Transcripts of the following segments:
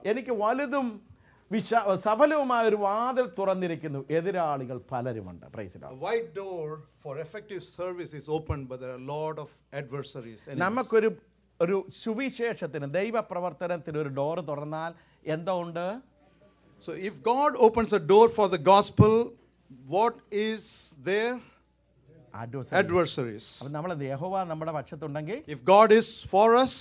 എനിക്ക് വലുതും വിശ സഫലവുമായ ഒരു വാതിൽ തുറന്നിരിക്കുന്നു എതിരാളികൾ പലരുമുണ്ട് പ്രൈസിലോ A wide door for effective service is opened, but there are a lot of adversaries. enemies. നമുക്കൊരു ഒരു സുവിശേഷത്തിന് ദൈവപ്രവർത്തനത്തിന് ഒരു ഡോറ് തുറന്നാൽ എന്തോ ഉണ്ട് So, if God opens a door for the gospel, what is there? Adversary. Adversaries. അപ്പം നമ്മൾ യഹോവ നമ്മുടെ പക്ഷത്തുണ്ടെങ്കിൽ If God is for us,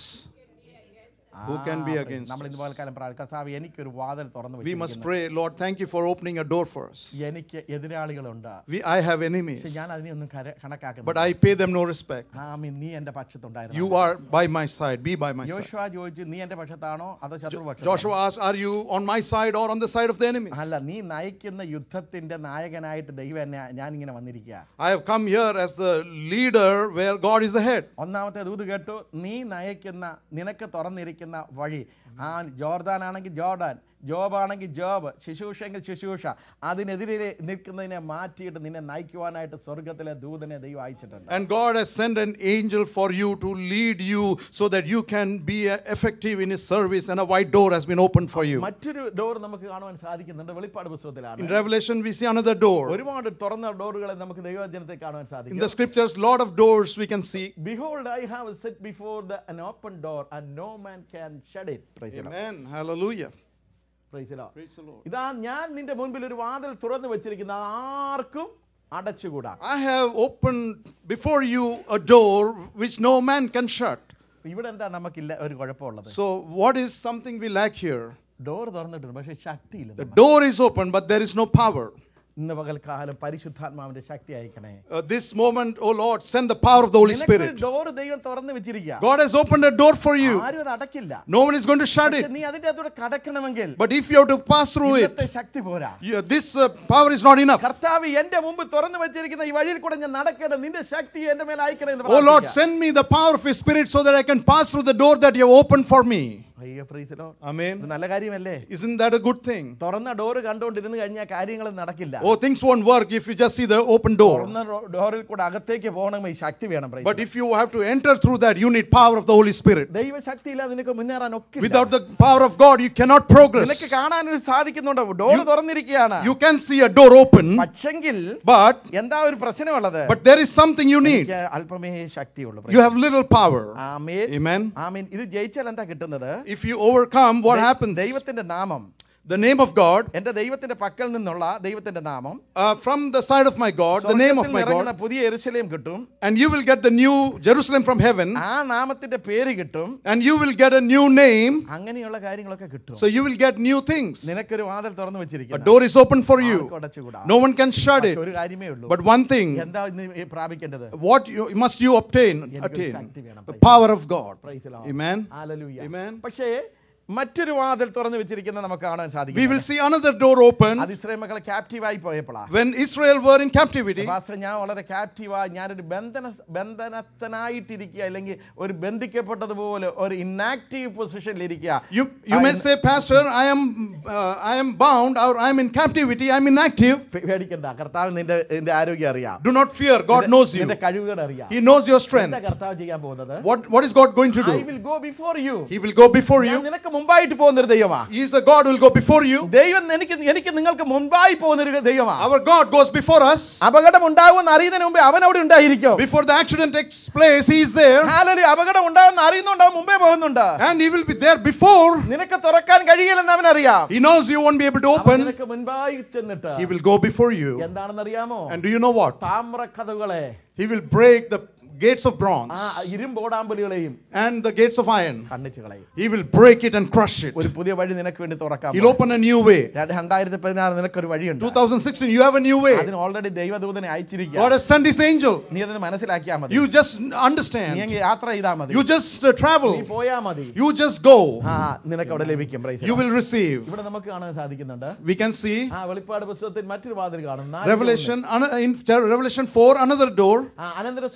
who can be against നമ്മൾ ഇന്ന് പോൽക്കാലം പ്രാർത്ഥിക്കും കർത്താവ് എനിക്കൊരു വാതിൽ തുറന്നു we must വെച്ചിരിക്കുന്നു pray, Lord, thank you for opening a door for us. എനിക്ക് എതിരാളികളുണ്ട് We, I have പക്ഷെ enemies, ഞാൻ അതിനെ ഒന്നും കര- കണക്കാക്കുന്നു but I pay them no respect. ആമീൻ നീ എന്റെ പക്ഷത്തുണ്ടായിരുന്നു You are by my side, be by my side. യോശുവ ചോദിച്ചു നീ എന്റെ പക്ഷത്താണോ അതോ ശത്രു Joshua asked, Are you on my side or on the side of the enemies? അല്ല നീ നയിക്കുന്ന യുദ്ധത്തിന്റെ നായകനായിട്ട് ദൈവം എന്നെ ഞാൻ ഇങ്ങനെ വന്നിരിക്കുക I have come here as the leader where God is the head. ഒന്നാമത്തെ ദൂത് കേട്ടു നീ നയിക്കുന്ന നിനക്ക് തുറന്നിരിക്കുന്ന വഴി ആ ജോർദാൻ ആണെങ്കിൽ ജോർഡാൻ ജോബ് ആണെങ്കിൽ ജോബ് ശുശ്രൂഷെങ്കിൽ ശുശ്രൂഷ അതിനെതിരെ നിൽക്കുന്നതിനെ മാറ്റിയിട്ട് നിന്നെ നയിക്കുവാനായിട്ട് സ്വർഗത്തിലെ ദൂതനെ ദൈവം അയച്ചിട്ടുണ്ട് And God has sent an angel for you to lead you so that you can be uh, effective in His service, and a wide door has been opened for you. മറ്റൊരു ഡോർ നമുക്ക് കാണുവാൻ സാധിക്കുന്നുണ്ട് വെളിപ്പാട് പുസ്തകത്തിലാണ് In Revelation, we see another door. ഒരുപാട് തുറന്ന ഡോറുകളെ നമുക്ക് ദൈവജനത്തെ കാണുവാൻ In സാധിക്കും the scriptures, lot of doors we can see. Behold, I have set before the, an open door, and no man can shut it. Praise the Lord. Amen. Hallelujah. Praise the Lord. Praise the Lord. ഇതാ ഞാൻ നിന്റെ മുൻപിൽ ഒരു വാതിൽ തുറന്നു വെച്ചിരിക്കുന്ന ആർക്കും അടച്ചുകൂടാ I have opened before you a door which no man can shut. ഇവിടെ എന്താ നമുക്കില്ല ഒരു കുഴപ്പമുള്ളത് So, what is something we lack here? Door തുറന്നിട്ടുണ്ട് പക്ഷേ ശക്തിയില്ല The door is open, but there is no power. ഇന്ന് പകൽക്കാലം പരിശുദ്ധാത്മാവിന്റെ ശക്തി അയക്കണേ Uh, this moment, oh Lord, send the power of the Holy Spirit. Door ദൈവം തുറന്നു വെച്ചിരിക്കുക God has opened a door for you. ആരും അത് അടക്കില്ല No one is going to shut പക്ഷേ it. നീ അതിന്റെ അകത്തൂടെ കടക്കണമെങ്കിൽ But if you have to pass through ഇന്നത്തെ it, ശക്തി പോരാ you- this uh, power is not enough. കർത്താവ് എന്റെ മുമ്പ് തുറന്നു വെച്ചിരിക്കുന്ന ഈ വഴിയിൽ കൂടെ ഞാൻ നടക്കണം നിന്റെ ശക്തി എന്റെ മേൽ അയക്കണം എന്ന് Oh Lord, പ്രാർത്ഥിക്കാം. send me the power of His Spirit so that I can pass through the door that you have opened for me. അയ്യോ praise the Lord. ഇത് Amen. നല്ല കാര്യമല്ലേ Isn't that a good thing? തുറന്ന door കണ്ടുകൊണ്ടിരുന്ന് കഴിഞ്ഞാൽ കാര്യങ്ങൾ നടക്കില്ല Oh, things won't work if you just see the open door. തുറന്ന ഡോ- ഡോറിൽ കൂടെ അകത്തേക്ക് പോകണമെങ്കിൽ ഈ ശക്തി വേണം praise But the if you have to enter through that, you need power of the Holy Spirit. Lord. ദൈവശക്തി ഇല്ലാതെ നിനക്ക് മുന്നേറാൻ ഒക്കെ Without the power of God, you cannot progress. നിനക്ക് കാണാൻ സാധിക്കുന്നുണ്ടോ ഡോറ് തുറന്നിരിക്കുകയാണ് You can see a door open, പക്ഷെങ്കിൽ but എന്താ ഒരു പ്രശ്നമുള്ളത് but there is something you need. എനിക്ക് അല്പമേ ശക്തിയുള്ളൂ You have little power. Amen Amen. ആമേൻ ഇത് ജയിച്ചാൽ എന്താ കിട്ടുന്നത് If you overcome, what happens? ദൈവത്തിന്റെ നാമം The name of God, എന്റെ ദൈവത്തിന്റെ പക്കൽ നിന്നുള്ള ദൈവത്തിന്റെ നാമം uh, from the side of my God, the name of സ്വർഗ്ഗത്തിൽ my ഇറങ്ങുന്ന God, പുതിയ എരുശലേം കിട്ടും and you will get the new Jerusalem from heaven, ആ നാമത്തിന്റെ പേര് കിട്ടും and you will get a new name, അങ്ങനെയുള്ള കാര്യങ്ങളൊക്കെ കിട്ടും so you will get new things. നിനക്കൊരു വാതിൽ തുറന്നു A വെച്ചിരിക്കുന്നു door is open for you. ആർക്കും അടച്ചുകൂടാ No one can shut പക്ഷേ it. ഒരു കാര്യമേ ഉള്ളൂ But one thing, എന്താ ഇന്ന് ഈ പ്രാപിക്കേണ്ടത് what you, must you obtain? എനിക്കൊരു Attain ശക്തി വേണം. the power of God. Praise the Lord. Amen. Hallelujah. Amen. പക്ഷേ മറ്റൊരു വാതിൽ തുറന്നു വെച്ചിരിക്കുന്ന നമുക്ക് കാണാൻ We സാധിക്കും will see another door open അത് ഇസ്രായേൽ മക്കളെ ക്യാപ്റ്റീവായി പോയപ്പോഴാ when Israel were in captivity. Pastor ഞാൻ വളരെ ക്യാപ്റ്റീവായി ഞാനൊരു ബന്ധന ബന്ധനസ്ഥനായിട്ടിരിക്കുക അല്ലെങ്കിൽ ഒരു ബന്ധിക്കപ്പെട്ടതുപോലെ ഒരു ഇന്നാക്റ്റീവ് പൊസിഷനിലിരിക്കുക You, you may say, Pastor, I am, uh, I am bound or I am in captivity, I am inactive. പേ- പേടിക്കണ്ട കർത്താവ് നിന്റെ നിന്റെ ആരോഗ്യം അറിയാം Do not fear, God knows you. നിന്റെ കഴിവുകൾ അറിയാം He knows your എന്താ strength. കർത്താവ് ചെയ്യാൻ പോകുന്നത് What, what is God going to I do? Will go before you He will go before ഞാൻ you. നിനക്ക് മുമ്പായിട്ട് പോകുന്ന ഒരു ദൈവമാ He is a God who will go before you. ദൈവം എനിക്ക് എനിക്ക് നിങ്ങൾക്ക് മുൻപായി പോകുന്ന ഒരു ദൈവമാ Our God goes before us. അപകടം ഉണ്ടാകുമെന്ന് അറിയുന്നതിന് മുമ്പേ അവൻ അവിടെ ഉണ്ടായിരിക്കും Before the accident takes place, He is there. Hallelujah, അപകടം ഉണ്ടാകുമെന്ന് അറിയുന്നുണ്ട് അവൻ മുമ്പേ പോകുന്നുണ്ട് And He will be there before. നിനക്ക് തുറക്കാൻ കഴിയില്ലെന്ന് അവൻ അറിയാം He knows you won't be able to അവൻ open. നിനക്ക് മുൻപായി ചെന്നിട്ട് He will go before you. എന്താണെന്ന് അറിയാമോ And do you know what? താമ്രക്കഥകളെ He will break the gates of bronze ആ ഇരുമ്പോടാമ്പലുകളെയും and the gates of iron. കണ്ണിച്ചു കളയും He will break it and crush it. ഒരു പുതിയ വഴി നിനക്ക് വേണ്ടി തുറക്കാം He'll open a new way. രണ്ടായിരത്തി പതിനാറ് നിനക്കൊരു വഴിയുണ്ട് 2016, you have a new way. അതിന് ഓൾറെഡി ദൈവദൂതനെ അയച്ചിരിക്കുക God has sent His angel. നീ അതിന് മനസ്സിലാക്കിയാ മതി You just നീ understand. അങ്ങ് യാത്ര ചെയ്താ മതി You just uh, നീ travel. പോയാ മതി You just go. ആ നിനക്ക് അവിടെ ലഭിക്കും praise the You Lord. will receive. ഇവിടെ നമുക്ക് കാണാൻ സാധിക്കുന്നുണ്ട് We can see ആ വെളിപ്പാട് പുസ്തകത്തിൽ മറ്റൊരു വാതിൽ കാണും നാല് Revelation, ano- in Revelation 4, another door. ആ, അനന്തര സ്വർഗത്തിൽ ഒരു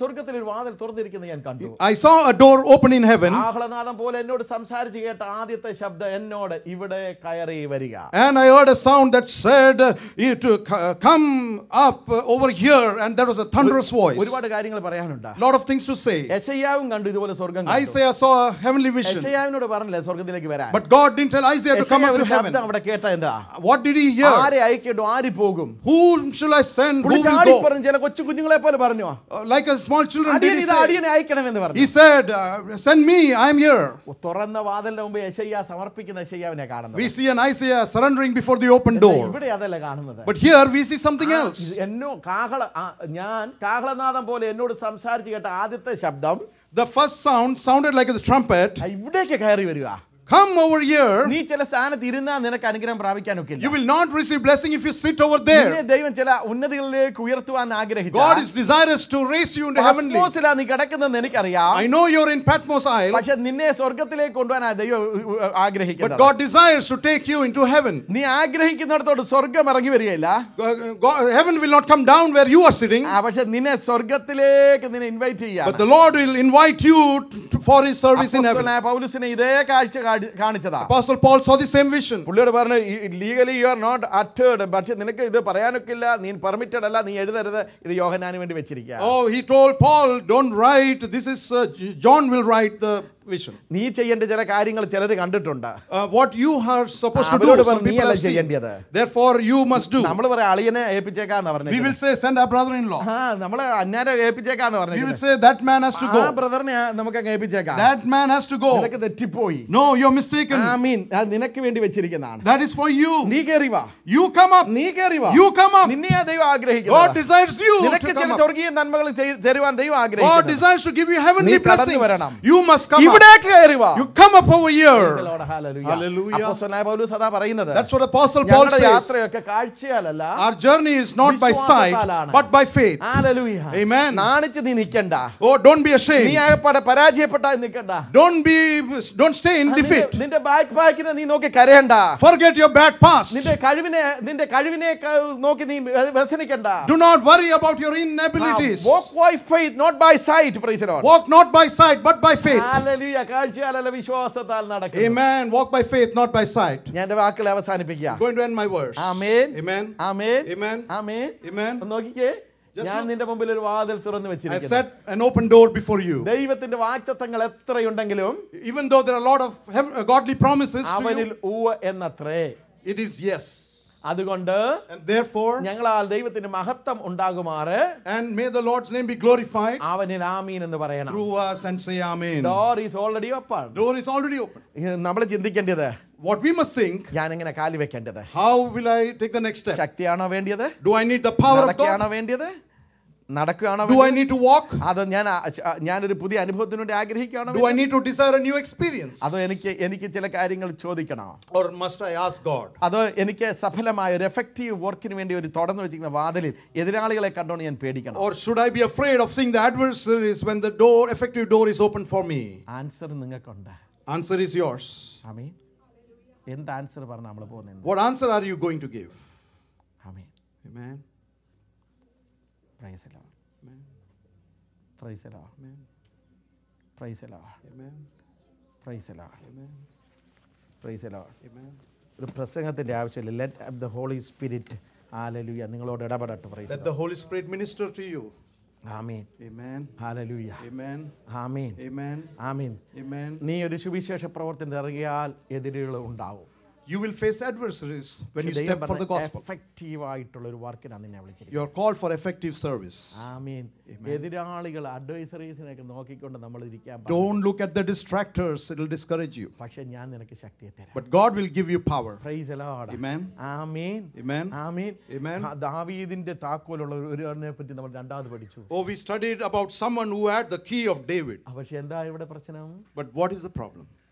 വാതിൽ തുറന്നിരിക്കുന്നത് ഞാൻ കണ്ടു I saw a door open in heaven, ആഹ്ലനാദം പോലെ എന്നോട് സംസാരിച്ച് കേട്ട ആദ്യത്തെ ശബ്ദം എന്നോട് ഇവിടെ കയറി വരിക and I heard a sound that said, uh, You to c- come up uh, over here, and there was a thunderous voice. ഒരുപാട് കാര്യങ്ങൾ പറയാനുണ്ട് lot of things to say. യശയ്യാവും കണ്ടു ഇതുപോലെ സ്വർഗം കണ്ടു. Isaiah saw a heavenly vision, യശയ്യാവിനോട് പറഞ്ഞില്ലേ സ്വർഗത്തിലേക്ക് വരാൻ but God didn't tell Isaiah to come യശയ്യാവ് up ഒരു to heaven. ശബ്ദം അവിടെ കേട്ട എന്താ What did he hear? ആരെ അയക്കണ്ടു ആര് പോകും Whom shall I send? Who പുള്ളി will ചാടി go? പറഞ്ഞു ചില കൊച്ചു കുഞ്ഞുങ്ങളെ പോലെ പറഞ്ഞു Uh, like a small children, did അടിയൻ he ഇത് say? അടിയനെ അയക്കണമെന്ന് പറഞ്ഞു He said, uh, Send me, I am here. തുറന്ന വാതിലിന്റെ മുമ്പ് യശയ്യ സമർപ്പിക്കുന്ന യശയ്യാവിനെ കാണുന്നത് We see an Isaiah surrendering before the open door. ഇവിടെ അതല്ല കാണുന്നത് But here we see something ആ, else. ഇത് എന്നോ കാഹള ആ, ഞാൻ കാഹളനാദം പോലെ എന്നോട് സംസാരിച്ച് കേട്ട ആദ്യത്തെ ശബ്ദം The first sound sounded like a trumpet. ആ, ഇവിടേക്ക് കയറി വരിക Come over here. നീ ചില സ്ഥാനത്ത് ഇരുന്നാ നിനക്ക് അനുഗ്രഹം പ്രാപിക്കാനൊക്കെ You will not receive blessing if you sit over there. ദൈവം ചില ഉന്നതികളിലേക്ക് ഉയർത്തുവാൻ ആഗ്രഹിച്ചു God is desirous to raise you into heavenly. പത്മോസിലാ നീ കിടക്കുന്നതെന്ന് എനിക്കറിയാം I know you're in Patmos Isle, പക്ഷെ നിന്നെ സ്വർഗത്തിലേക്ക് കൊണ്ടുപോകാൻ ദൈവം ഉ- ഉ- but ആഗ്രഹിക്കുന്നത് God desires to take you into heaven. നീ ആഗ്രഹിക്കുന്നിടത്തോട്ട് സ്വർഗം ഇറങ്ങി വരികയില്ല Uh, God, heaven will not come down where you are sitting, ആ, പക്ഷെ നിന്നെ സ്വർഗത്തിലേക്ക് നിന്നെ ഇൻവൈറ്റ് ചെയ്യാം but the Lord will invite you to, to- for His service in heaven. പൗലുസിനെ ഇതേ കാഴ്ച കാടി- കാണിച്ചതാ Apostle Paul saw the same vision. പുള്ളിയോട് പറഞ്ഞു legally you are not altered പക്ഷെ നിനക്ക് ഇത് പറയാനൊക്കില്ല നീ പെർമിറ്റഡ് അല്ല നീ എഴുതരുത് ഇത് യോഹനാന് വേണ്ടി വെച്ചിരിക്കുക Oh, he told Paul, don't write. This is, uh, John will write the vision. നീ ചെയ്യേണ്ട ചില കാര്യങ്ങൾ ചിലർ കണ്ടിട്ടുണ്ട് Uh, what you are supposed to do, അവരോട് some പറഞ്ഞു, people നീയല്ല have seen. ചെയ്യേണ്ടത്. Therefore, you must do. നമ്മൾ പറയാം അളിയനെ ഏൽപ്പിച്ചേക്കാന്ന് We പറഞ്ഞു will say, send our brother-in-law. ആ നമ്മളെ അന്യാരെ ഏൽപ്പിച്ചേക്കാന്ന് We പറഞ്ഞു will say, that man has to ആ go. ബ്രദറിനെ നമുക്ക് അങ്ങ് ഏൽപ്പിച്ചേക്കാം That man has to go. നിനക്ക് തെറ്റിപ്പോയി No, you're mistaken. ആ മീൻ അത് നിനക്ക് വേണ്ടി വെച്ചിരിക്കുന്നതാണ് That is for you. നീ കേറി വാ You come up. നീ കേറി വാ You come up. നിന്നെ ആ ദൈവം God ആഗ്രഹിക്കുന്നു desires you നിനക്ക് to ചില come up. സ്വർഗീയ നന്മകൾ ചെയ്- തരുവാൻ ദൈവം God ആഗ്രഹിക്കുന്നു desires to give you heavenly നീ കടന്നു blessings. വരണം. You must come up. ഇവിടേക്ക് കയറി വാ You come up over here. Lord, hallelujah. Hallelujah. അപ്പോസ്തലനായ പൗലോസ് അതാ പറയുന്നത് That's what Apostle Paul ഞങ്ങളുടെ says. യാത്രയൊക്കെ കാഴ്ചയാലല്ല Our journey is not by sight, വിശ്വാസത്താലാണ്. but by faith. Hallelujah. Amen. നാണിച്ച് നീ നിക്കണ്ട Oh, don't be നീ ashamed. ആകപ്പാടെ പരാജയപ്പെട്ടാ നിക്കണ്ട Don't be, don't stay in നിന്റെ- defeat. നിന്റെ ബാക്ക് പാക്കിനെ നീ നോക്കി കരയണ്ട Forget your bad past. നിന്റെ കഴിവിനെ നിന്റെ കഴിവിനെ ക- നോക്കി നീ വ്യ- വ്യസനിക്കണ്ട Do not worry about your inabilities. walk by faith not by sight praise the Lord Walk not by sight, but by faith. Hallelujah. കാഴ്ചയാലല്ല വിശ്വാസത്താൽ നടക്കും Amen. Walk by faith, not by sight. ഞാൻ എന്റെ വാക്കുകളെ അവസാനിപ്പിക്കുക I'm going to end my verse. Amen Amen. Amen Amen. Amen Amen. ഒന്ന് നോക്കിക്കേ Just ഞാൻ നിന്റെ മുമ്പിൽ ഒരു വാതിൽ തുറന്നു I've വെച്ചിരിക്കുന്നു set an open door before you. ദൈവത്തിന്റെ വാക്തത്വങ്ങൾ എത്രയുണ്ടെങ്കിലും Even though there are a lot of heav- uh, godly promises to അവനിൽ you, ഊവ് എന്നത്രേ it is yes. അതുകൊണ്ട് And therefore, ഞങ്ങളാൽ ദൈവത്തിന് മഹത്വം ഉണ്ടാകുമാറ് and may the Lord's name be glorified അവനിൽ ആമീൻ എന്ന് പറയണം through us and say Amen. Door is already open Door is already open. നമ്മൾ ചിന്തിക്കേണ്ടത് What we must think, ഞാൻ എങ്ങനെ കാലി വെക്കേണ്ടത് how will I take the next step? ശക്തിയാണോ വേണ്ടിയത് Do I need the power of God? നടക്കുകയാണോ വേണ്ടിയത് നടക്കുകയാണോ Do I വേണ്ടിയത്? need to walk? അതോ ഞാൻ ആ- ആ- ഞാനൊരു പുതിയ അനുഭവത്തിന് വേണ്ടി ആഗ്രഹിക്കുകയാണോ Do I need to desire a new experience? അതോ എനിക്ക് എനിക്ക് ചില കാര്യങ്ങൾ ചോദിക്കണോ Or must I ask God? അതോ എനിക്ക് സഫലമായ ഒരു എഫക്റ്റീവ് വർക്കിന് വേണ്ടി ഒരു തുറന്നു വെച്ചിരിക്കുന്ന വാതിലിൽ എതിരാളികളെ കണ്ടോണ്ട് ഞാൻ പേടിക്കണം Or should I be afraid of seeing the adversaries when the door, effective door is open for me? Answer നിങ്ങൾക്കുണ്ട് Answer is yours. ആമീൻ എന്ത് ആൻസർ പറഞ്ഞ നമ്മൾ പോകുന്നത് What answer are you going to give? Amen Amen. Praise Lord praise Lord Amen. Praise Lord Amen. Praise Lord Amen. Praise Lord Amen. ഒരു പ്രസംഗത്തിൻ്റെ ആവശ്യമില്ല let the Holy Spirit hallelujah നിങ്ങളോട് ഇടപെടട്ടെ Let praise the Holy Spirit minister to you. Amen Amen. Hallelujah Amen. Amen Amen. Amen Amen. നീ ഒരു സുവിശേഷ പ്രവർത്തനത്തിൽ ഇറങ്ങിയാൽ എതിരുകൾ ഉണ്ടാവും You will face adversaries when you step for the gospel. Effective ആയിട്ടുള്ള ഒരു വർക്കിനാണ് നിന്നെ വിളിച്ചിരിക്കുന്നത് You are called for effective service. ആമീൻ എതിരാളികൾ അഡ്വൈസറീസിനൊക്കെ നോക്കിക്കൊണ്ട് നമ്മൾ ഇരിക്കാൻ പാടില്ല. Don't look at the distractors, it will discourage you. പക്ഷെ ഞാൻ നിനക്ക് ശക്തിയെ തരാം But God will give you power. Praise Lord Amen. Amen Amen. Amen Amen. ആ, ദാവീദിന്റെ താക്കോലുള്ള ഒരു- ഒരുവനെ പറ്റി നമ്മൾ രണ്ടാമത് പഠിച്ചു Oh, we studied about someone who had the key of David. ആ, പക്ഷെ എന്താ ഇവിടെ പ്രശ്നം But what is the problem? അല്പ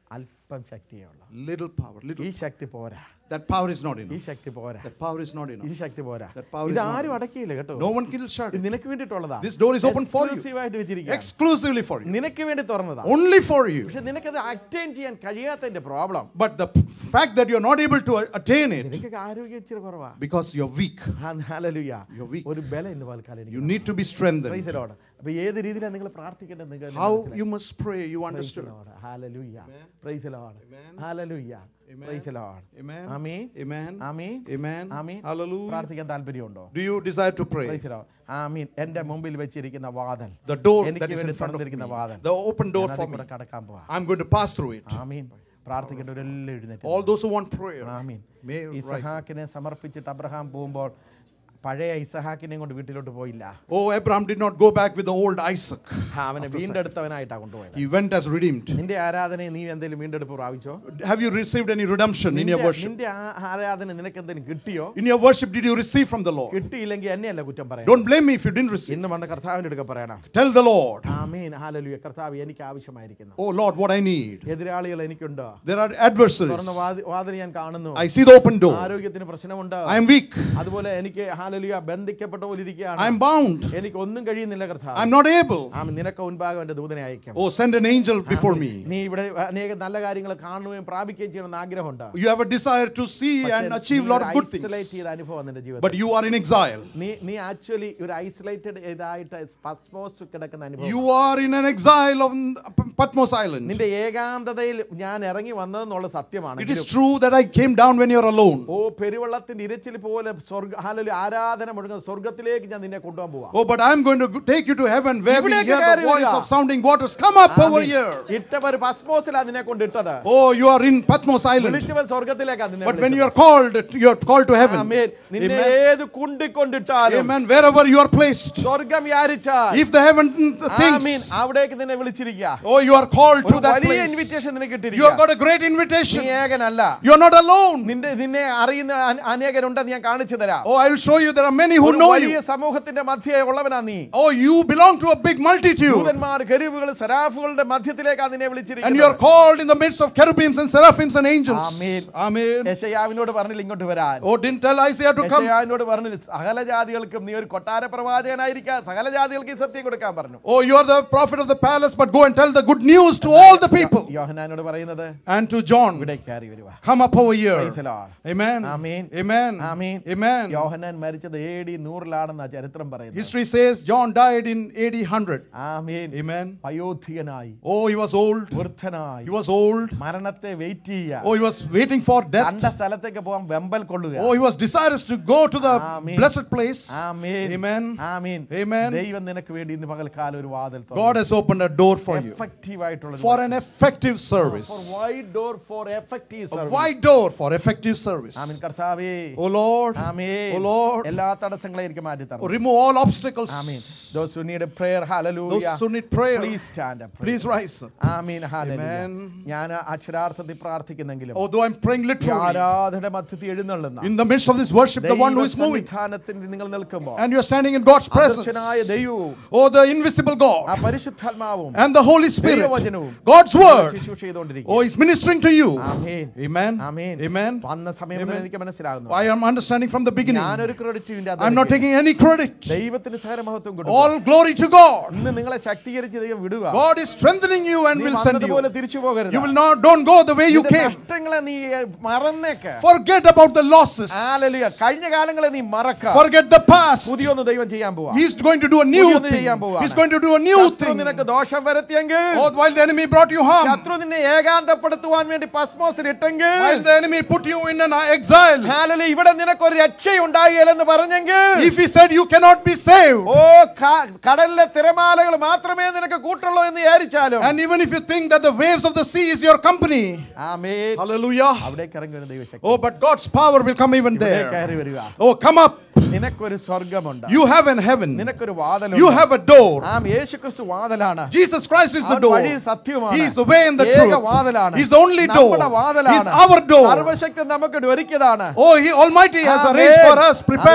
അല്പം ശക്തിയേ ഉള്ളൂ Little power. Little. ഈ ശക്തി പോരാ That power is not ഈ enough. ശക്തി പോരാ That power is not ഈ enough. ശക്തി പോരാ That power ഇത് is not ആരും അടക്കിയില്ല കേട്ടോ No one can shut ഇത് it. നിനക്ക് വേണ്ടിയിട്ടുള്ളതാ This door is open for you. എക്സ്ക്ലൂസീവായിട്ട് വെച്ചിരിക്കുക Exclusively for you. നിനക്ക് വേണ്ടി തുറന്നതാ Only for you. പക്ഷെ നിനക്കത് അറ്റൈൻ ചെയ്യാൻ കഴിയാത്തതിന്റെ problem But the p- fact that you're not able to a- attain it നിനക്ക് ആരോഗ്യം ഇച്ചിരി കുറവാ because you're weak. Hallelujah You're weak. ഒരു ബലം ഇന്ന് പാൽക്കാലം എനിക്ക് You need to be strengthened. Praise the Lord. അപ്പൊ ഏത് രീതിയിലാണ് നിങ്ങൾ പ്രാർത്ഥിക്കേണ്ടത് നിങ്ങൾ How you must pray, you understood. Hallelujah praise Lord hallelujah praise Lord Amen. Amen Amen. Amen Amen. Amen Hallelujah. പ്രാർത്ഥിക്കാൻ താല്പര്യമുണ്ടോ Do you desire to pray? Praise Lord amen എന്റെ മുമ്പിൽ വെച്ചിരിക്കുന്ന വാതിൽ The door എനിക്ക് that is വേണ്ടി in front of me, തുറന്നിരിക്കുന്ന വാതിൽ the open door ഞാൻ for അതിൽ me, കൂടെ കടക്കാൻ പോവാ I'm going to pass through it. ആമീൻ പ്രാർത്ഥിക്കേണ്ടവരെല്ലാം എഴുന്നേറ്റ് All those who want prayer, Amin may rise. ഇസഹാക്കിനെ സമർപ്പിച്ചിട്ട് അബ്രഹാം പോകുമ്പോൾ പഴയ ഇസഹാക്കിനെയും കൊണ്ട് വീട്ടിലോട്ട് പോയില്ല Oh, Abraham did not go back with the old Isaac. ആ, അവനെ വീണ്ടെടുത്തവനായിട്ടാ കൊണ്ടുപോയത് He went as redeemed. നിന്റെ ആരാധനയെ നീ എന്തെങ്കിലും വീണ്ടെടുപ്പ് പ്രാപിച്ചോ Have you received any redemption in your നിന്റെ- worship? നിന്റെ ആ- ആരാധന നിനക്ക് എന്തെങ്കിലും കിട്ടിയോ In your worship, did you receive from the Lord? കിട്ടിയില്ലെങ്കിൽ എന്നെയല്ല കുറ്റം പറയാം Don't blame me if you didn't receive. ഇന്ന് വന്ന കർത്താവിന്റെ അടുക്ക പറയണം Tell the Lord, ആമീൻ ഹാലലുയ കർത്താവ് എനിക്ക് ആവശ്യമായിരിക്കുന്നു Oh Lord, what I need. എതിരാളികൾ എനിക്കുണ്ടോ There are adversaries. തുറന്ന വാതി- വാതിൽ ഞാൻ കാണുന്നു I see the open door. ആരോഗ്യത്തിന് പ്രശ്നമുണ്ട് I am weak. അതുപോലെ എനിക്ക് ഹാലലുയ ബന്ധിക്കപ്പെട്ട പോലെ ഇരിക്കുകയാണ് I am bound. എനിക്ക് ഒന്നും കഴിയുന്നില്ല കർത്താവ് I'm not able. ആമീൻ നിനക്ക് മുൻപാകം എന്റെ ദൂതനെ അയക്കാം Oh, send an angel before me. നീ ഇവിടെ അനേക നല്ല കാര്യങ്ങൾ കാണുകയും പ്രാപിക്കുകയും ചെയ്യണമെന്ന് ആഗ്രഹമുണ്ട് You have a desire to see and achieve a lot of good isolate things. ചെയ്ത അനുഭവം നിന്റെ ജീവിതത്തിൽ But you are in exile. നീ നീ ആക്ച്വലി ഒരു ഐസൊലേറ്റഡ് ഇതായിട്ട് പസ്മോസ് കിടക്കുന്ന അനുഭവം You are in an exile on Patmos Island. നിന്റെ ഏകാന്തതയിൽ ഞാൻ ഇറങ്ങി വന്നതെന്നുള്ള സത്യമാണ് It is true that I came down when you're alone. ഓ പെരുവെള്ളത്തിന്റെ ഇരച്ചിൽ പോലെ സ്വർഗ ഹാലലു ആരാധന മുഴുകുന്ന സ്വർഗത്തിലേക്ക് ഞാൻ നിന്നെ കൊണ്ടുപോകാൻ പോവാ Oh, but I'm going to go- take you to heaven where we ഇവിടേക്ക് hear the കയറി voice വരിക. of sounding waters. Come up over here. ഇട്ടവർ പസ്മോസിലാ നിന്നെ കൊണ്ടിട്ടത് Oh, you are in Patmos Island. വിളിച്ചവൻ സ്വർഗത്തിലേക്കാ നിന്നെ But when വിളിച്ചത്. you are called, you are called to heaven. ആമേൻ. നിന്നെ Amen. ഏത് കുണ്ടിക്കൊണ്ടിട്ടാലും Amen. Wherever you are placed. സ്വർഗം യാരിച്ചാൽ If the heaven Amin. thinks, അവിടേക്ക് നിന്നെ വിളിച്ചിരിക്കുക oh, you are called to ഒരു that വലിയ place. ഇൻവിറ്റേഷൻ നിനക്ക് You have കിട്ടിയിരിക്കുക got a great നീ invitation. ഏകനല്ല You are not alone. നിന്റെ നിന്നെ അറിയുന്ന അന- അനേകരുണ്ടെന്ന് ഞാൻ കാണിച്ചു തരാം Oh, I will show you there are many who ഒരു know വലിയ you. സമൂഹത്തിന്റെ മധ്യേ ഉള്ളവനാ നീ Oh, you belong to a big multitude. ദൂതന്മാർ കരുവുകൾ സരാഫുകളുടെ മധ്യത്തിലേക്കാ നിന്നെ And you are വിളിച്ചിരിക്കുന്നത് called in the midst of cherubims and seraphims and angels. Amen. Amen. യശയാവിനോട് പറഞ്ഞില്ല ഇങ്ങോട്ട് വരാൻ Oh, didn't tell Isaiah to come. യശയാവിനോട് പറഞ്ഞു സകല ജാതികൾക്കും നീ ഒരു കൊട്ടാര പ്രവാചകനായിരിക്കാം സകല ജാതികൾക്ക് ഈ സത്യം കൊടുക്കാൻ പറഞ്ഞു Oh, you are the prophet of the palace, but go and tell the good news to all the people. യോഹനാനോട് പറയുന്നത് And to John, ഇവിടെ കയറി വരുക come up over here. Praise the Lord. Amen. Amen. Amen. Amen Amen. Yohanan മരിച്ചത് A D നൂറിലാണെന്നാ ചരിത്രം പറയുന്നത് History says John died in AD 100. Amen Amen. വയോധികനായി Oh, he was old. വൃദ്ധനായി He was old. മരണത്തെ wait ചെയ്യുക Oh, he was waiting for death. കണ്ട സ്ഥലത്തേക്ക് പോകാൻ വെമ്പൽ കൊള്ളുക Oh, he was desirous to go to the Amen. blessed place. Amin Amen. Amen Amen. ദൈവം നിനക്ക് വേണ്ടി ഇന്ന് പകൽക്കാലം ഒരു വാതിൽ God has opened a door for you. Effective ആയിട്ടുള്ള For an effective service. For wide door for effective A service wide door for effective service. Amen കർത്താവേ Oh Lord. ആമീൻ Oh Lord. എല്ലാ തടസ്സങ്ങളെയും എനിക്ക് മാറ്റി Oh, തരണം remove all obstacles. Amin those who need a prayer hallelujah Those who need prayer, please stand up please rise. Amin hallelujah Amen. ഞാൻ അക്ഷരാർത്ഥത്തിൽ പ്രാർത്ഥിക്കുന്നെങ്കിലും Although I'm praying ഈ literally, ആരാധനയുടെ മധ്യത്തിൽ എഴുന്നള്ളുന്ന in the midst of this worship, the one who is moving, ദൈവസന്നിധാനത്തിൽ നിങ്ങൾ നിൽക്കുമ്പോൾ and you're standing in God's presence. അദൃശ്യനായ ദൈവവും Oh, the invisible ആ God പരിശുദ്ധാത്മാവും and the Holy Spirit, ദൈവവചനവും God's word, ശുശ്രൂഷ ചെയ്തുകൊണ്ടിരിക്കുക oh, is ministering to you. Amen Amen. Amen Amen. വന്ന സമയം മുതൽ എനിക്ക് മനസ്സിലാകുന്നു I am understanding from the beginning. ഞാനൊരു ക്രെഡിറ്റിന്റെ I'm not taking any credit. ദൈവത്തിന് സഹനമഹത്വം കൊടുക്കും All glory to God. ഇന്ന് നിങ്ങളെ ശക്തീകരിച്ച് ദൈവം വിടുക God is strengthening you and നീ will send വന്നതുപോലെ you. തിരിച്ചു പോകരുത് You will not, don't go the way you നിന്റെ came. നഷ്ടങ്ങളെ നീ മറന്നേക്ക് Forget about the losses. Hallelujah. കഴിഞ്ഞ കാലങ്ങളെ നീ മറക്ക Forget the past. പുതിയൊന്ന് ദൈവം ചെയ്യാൻ പോവാ He's going to do a new പുതിയൊന്ന് thing. ചെയ്യാൻ പോവാണ്. He's going to do a new ശത്രു thing. നിനക്ക് ദോഷം വരുത്തിയെങ്കിൽ Oh, while the enemy brought you harm, ശത്രു നിന്നെ ഏകാന്തപ്പെടുത്തുവാൻ വേണ്ടി പസ്മോസിൽ ഇട്ടെങ്കിൽ while the enemy put you in an exile, hallelujah, ഇവിടെ നിനക്കൊരു രക്ഷയുണ്ടാകില്ലെന്ന് പറഞ്ഞെങ്കിൽ if he said you cannot be saved, ഓ ക- കടലിലെ തിരമാലകൾ മാത്രമേ നിനക്ക് കൂട്ടുള്ളൂ എന്ന് വിചാരിച്ചാലും and even if you think that the waves of the sea is your company, amen hallelujah. അവിടേക്ക് ഇറങ്ങി വരുന്ന ദൈവശക്തി Oh, but God's power will come even ഇവിടെ there. കയറി വരിക Oh, come up. നിനക്കൊരു സ്വർഗമുണ്ട് You have an heaven. നിനക്കൊരു You വാതിലുണ്ട് have a door. ആം യേശു ക്രിസ്തു വാതിലാണ് Jesus Christ is the അവൻ door. വഴി സത്യവുമാണ്. He is the way and the ഏക truth. വാതിലാണ്. He's the only door. നമ്മുടെ വാതിലാണ്. He's our door. സർവ്വശക്തൻ നമുക്ക് ഒരുക്കിയതാണ് Oh, He Almighty has Amen. arranged for us, prepared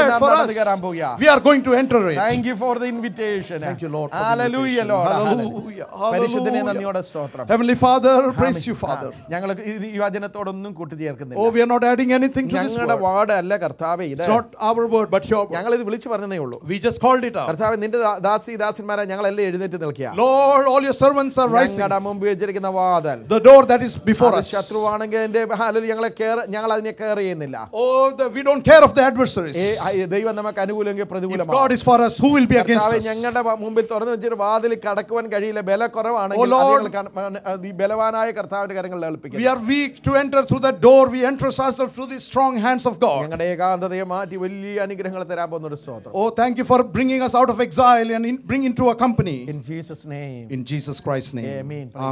prepared നാം for നടന്നു കയറാൻ us. പോവുക. We are going to enter it. Thank you for the invitation. Thank you, Lord, for the Hallelujah, invitation. Lord. Hallelujah. പരിശുദ്ധനെ Hallelujah. നന്ദിയോടെ സ്തോത്രം Heavenly Father, praise you, Father. ഞങ്ങൾ ഈ വചനത്തോടൊന്നും കൂട്ടിച്ചേർക്കുന്നില്ല Oh, we are not adding anything to this ഞങ്ങളുടെ word. Word അല്ല കർത്താവേ ഇത് It's not our word, but your word. ഞങ്ങൾ ഇത് വിളിച്ചു പറഞ്ഞതേ ഉള്ളൂ We just called it out. കർത്താവ് നിന്റെ ദാ- ദാസി ദാസന്മാരെ ഞങ്ങളെല്ലാം എഴുന്നേറ്റ് നിൽക്കുക Lord, all your servants are rising. ഞങ്ങളുടെ മുമ്പ് വെച്ചിരിക്കുന്ന വാതൽ The door that is before അത് us. ശത്രുവാണെങ്കിൽ എന്റെ ഹാലൽ ഞങ്ങളെ കേറ് ഞങ്ങൾ അതിനെ കെയർ ചെയ്യുന്നില്ല Oh, the, we don't care of the adversaries. ഏ, ആ, ദൈവം നമുക്ക് അനുകൂലമെങ്കിൽ If പ്രതികൂലമാണ് God is for us, who will be against കർത്താവേ, us? ഞങ്ങളുടെ വ- മുമ്പിൽ തുറന്നു വെച്ചൊരു വാതിൽ കടക്കുവാൻ കഴിയില്ല ബല കുറവാണെങ്കിൽ Oh, Lord. അത് ഞങ്ങൾ കാണ- അത് ഈ ബലവാനായ കർത്താവിന്റെ കരങ്ങളിൽ ഏൽപ്പിക്കും We are weak to enter through that door. We entrust ourselves through the strong hands of God. ഞങ്ങളുടെ ഏകാന്തതയെ മാറ്റി വലിയ അനുഗ്രഹങ്ങൾ തരാൻ പോകുന്ന ഒരു സ്തോത്രം Oh, thank you for bringing us out of exile and in, bring into a company. In Jesus name In Jesus Christ's name. Amen.